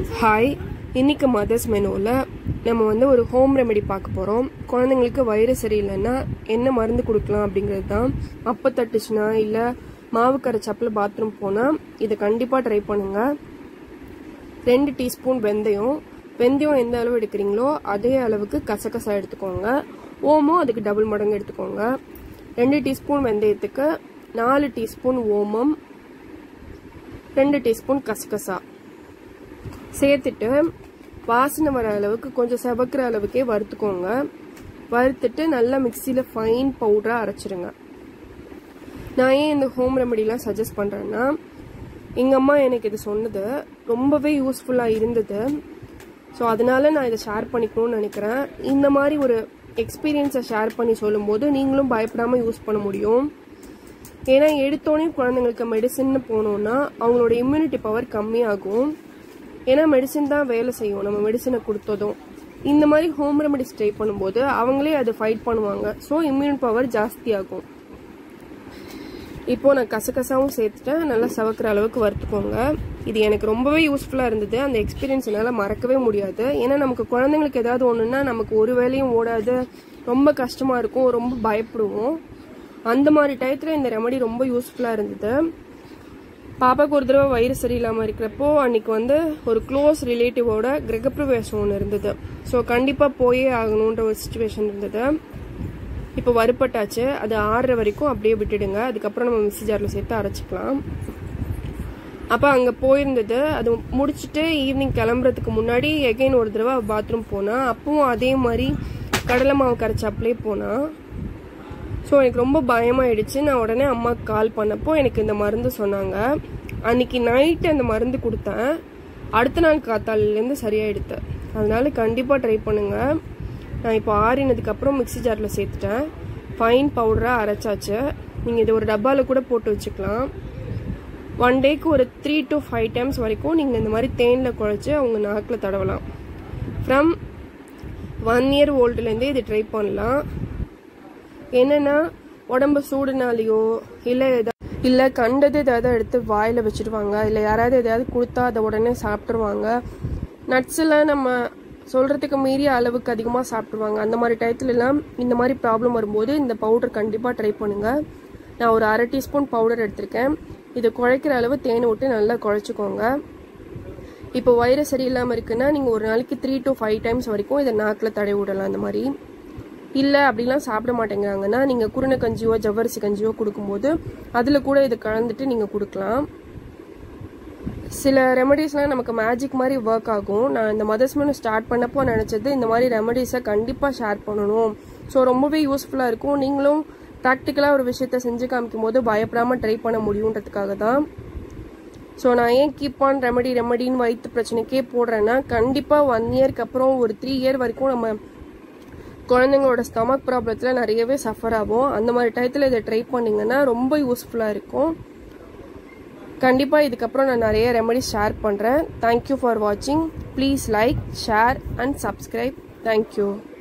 hi இன்னைக்கு mothers மெனுவில் நம்ம வந்து ஒரு ஹோம் ரெமெடி பார்க்க போகிறோம் குழந்தைங்களுக்கு வயிறு சரியில்லைன்னா என்ன மருந்து கொடுக்கலாம் அப்படிங்கிறது தான் அப்போ தட்டுச்சுன்னா இல்லை மாவு கரைச்சப்பில் பாத்ரூம் போனால் இதை கண்டிப்பாக ட்ரை பண்ணுங்கள் ரெண்டு டீஸ்பூன் வெந்தயம் வெந்தயம் எந்த அளவு எடுக்கிறீங்களோ அதே அளவுக்கு கசகசா எடுத்துக்கோங்க ஓமம் அதுக்கு டபுள் மடங்கு எடுத்துக்கோங்க ரெண்டு டீஸ்பூன் வெந்தயத்துக்கு நாலு டீஸ்பூன் ஓமம் ரெண்டு டீஸ்பூன் கசகசா சேர்த்துட்டு வாசனை வர அளவுக்கு கொஞ்சம் செவக்கிற அளவுக்கே வறுத்துக்கோங்க வறுத்துட்டு நல்லா மிக்சியில் ஃபைன் பவுடராக அரைச்சிருங்க நான் ஏன் இந்த ஹோம் ரெமடிலாம் சஜஸ்ட் பண்ணுறேன்னா எங்கள் அம்மா எனக்கு இது சொன்னது ரொம்பவே யூஸ்ஃபுல்லாக இருந்தது ஸோ அதனால நான் இதை ஷேர் பண்ணிக்கணும்னு நினைக்கிறேன் இந்த மாதிரி ஒரு எக்ஸ்பீரியன்ஸை ஷேர் பண்ணி சொல்லும்போது நீங்களும் பயப்படாமல் யூஸ் பண்ண முடியும் ஏன்னா எடுத்தோடனே குழந்தைங்களுக்கு மெடிசின்னு போனோம்னா அவங்களோட இம்யூனிட்டி பவர் கம்மியாகும் ஏன்னா மெடிசின் தான் வேலை செய்யும் நம்ம மெடிசனை கொடுத்ததும் இந்த மாதிரி ஹோம் ரெமடிஸ் ட்ரை பண்ணும்போது அவங்களே அதை ஃபைட் பண்ணுவாங்க ஸோ இம்யூன் பவர் ஜாஸ்தியாகும் இப்போ நான் கசகசாவும் சேர்த்துட்டேன் நல்லா சவக்கிற அளவுக்கு வறுத்துக்கோங்க இது எனக்கு ரொம்பவே யூஸ்ஃபுல்லாக இருந்தது அந்த எக்ஸ்பீரியன்ஸ் என்னால் மறக்கவே முடியாது ஏன்னா நமக்கு குழந்தைங்களுக்கு ஏதாவது ஒன்றுன்னா நமக்கு ஒரு வேலையும் ஓடாது ரொம்ப கஷ்டமாக இருக்கும் ரொம்ப பயப்படுவோம் அந்த மாதிரி டயத்தில் இந்த ரெமடி ரொம்ப யூஸ்ஃபுல்லாக இருந்தது பாப்பாவுக்கு ஒரு தடவை வயிறு சரியில்லாமல் இருக்கிறப்போ அன்னைக்கு வந்து ஒரு க்ளோஸ் ரிலேட்டிவோட கிரகப்பிரவேசம் ஒன்று இருந்தது ஸோ கண்டிப்பாக போயே ஆகணுன்ற ஒரு சுச்சுவேஷன் இருந்தது இப்போ வறுப்பட்டாச்சு அது ஆறுற வரைக்கும் அப்படியே விட்டுடுங்க அதுக்கப்புறம் நம்ம மிக்சி ஜாரில் சேர்த்து அரைச்சிக்கலாம் அப்போ அங்கே போயிருந்தது அது முடிச்சுட்டு ஈவினிங் கிளம்புறதுக்கு முன்னாடி எகைன் ஒரு தடவை பாத்ரூம் போனால் அப்பவும் அதே மாதிரி கடலை மாவு கரைச்சாப்லே போனால் ஸோ எனக்கு ரொம்ப பயமாயிடுச்சு நான் உடனே அம்மாவுக்கு கால் பண்ணப்போ எனக்கு இந்த மருந்து சொன்னாங்க அன்னைக்கு நைட்டு அந்த மருந்து கொடுத்தேன் அடுத்த நாள் காத்தாலேருந்து சரியாயிடுது அதனால கண்டிப்பாக ட்ரை பண்ணுங்கள் நான் இப்போ ஆறினதுக்கப்புறம் மிக்சி ஜாரில் சேர்த்துட்டேன் ஃபைன் பவுடராக அரைச்சாச்சு நீங்கள் இது ஒரு டப்பாவில் கூட போட்டு வச்சுக்கலாம் ஒன் டேக்கு ஒரு த்ரீ டு ஃபைவ் டைம்ஸ் வரைக்கும் நீங்கள் இந்த மாதிரி தேனில் குழச்சி அவங்க நாக்கில் தடவலாம் ஃப்ரம் ஒன் இயர் ஓல்டுலேருந்தே இது ட்ரை பண்ணலாம் என்னென்னா உடம்பு சூடுனாலேயோ இல்லை எதாவது இல்லை கண்டது ஏதாவது எடுத்து வாயில் வச்சுருவாங்க இல்லை யாராவது எதாவது கொடுத்தா அதை உடனே சாப்பிட்ருவாங்க நட்ஸ்லாம் நம்ம சொல்கிறதுக்கு மீறிய அளவுக்கு அதிகமாக சாப்பிட்ருவாங்க அந்த மாதிரி டயத்துலலாம் இந்த மாதிரி ப்ராப்ளம் வரும்போது இந்த பவுடர் கண்டிப்பாக ட்ரை பண்ணுங்கள் நான் ஒரு அரை டீஸ்பூன் பவுடர் எடுத்திருக்கேன் இதை குழைக்கிற அளவு தேனை விட்டு நல்லா குழைச்சிக்கோங்க இப்போ வயிறு சரியில்லாமல் இருக்குன்னா நீங்கள் ஒரு நாளைக்கு த்ரீ டு ஃபைவ் டைம்ஸ் வரைக்கும் இதை நாக்கில் தடவி விடலாம் அந்த மாதிரி இல்லை அப்படிலாம் சாப்பிட மாட்டேங்கிறாங்கன்னா நீங்கள் குருணை கஞ்சியோ ஜவ்வரிசி கஞ்சியோ கொடுக்கும்போது அதில் கூட இதை கலந்துட்டு நீங்கள் கொடுக்கலாம் சில ரெமடிஸ்லாம் நமக்கு மேஜிக் மாதிரி ஒர்க் ஆகும் நான் இந்த மதர்ஸ் மெனு ஸ்டார்ட் பண்ணப்போ நினச்சது இந்த மாதிரி ரெமடிஸை கண்டிப்பாக ஷேர் பண்ணணும் ஸோ ரொம்பவே யூஸ்ஃபுல்லாக இருக்கும் நீங்களும் ப்ராக்டிக்கலாக ஒரு விஷயத்த செஞ்சு காமிக்கும் போது பயப்படாமல் ட்ரை பண்ண முடியுன்றதுக்காக தான் ஸோ நான் ஏன் கீப் ஆன் ரெமடி ரெமடின்னு வயிற்று பிரச்சனைக்கே போடுறேன்னா கண்டிப்பாக ஒன் இயர்க்கு அப்புறம் ஒரு த்ரீ இயர் வரைக்கும் நம்ம குழந்தைங்களோட ஸ்டமக் ப்ராப்ளத்தில் நிறையவே சஃபர் ஆகும் அந்த மாதிரி டயத்தில் இதை ட்ரை பண்ணிங்கன்னா ரொம்ப யூஸ்ஃபுல்லாக இருக்கும் கண்டிப்பாக இதுக்கப்புறம் நான் நிறைய ரெமடிஸ் ஷேர் பண்ணுறேன் தேங்க்யூ ஃபார் வாட்சிங் please like share and subscribe thank you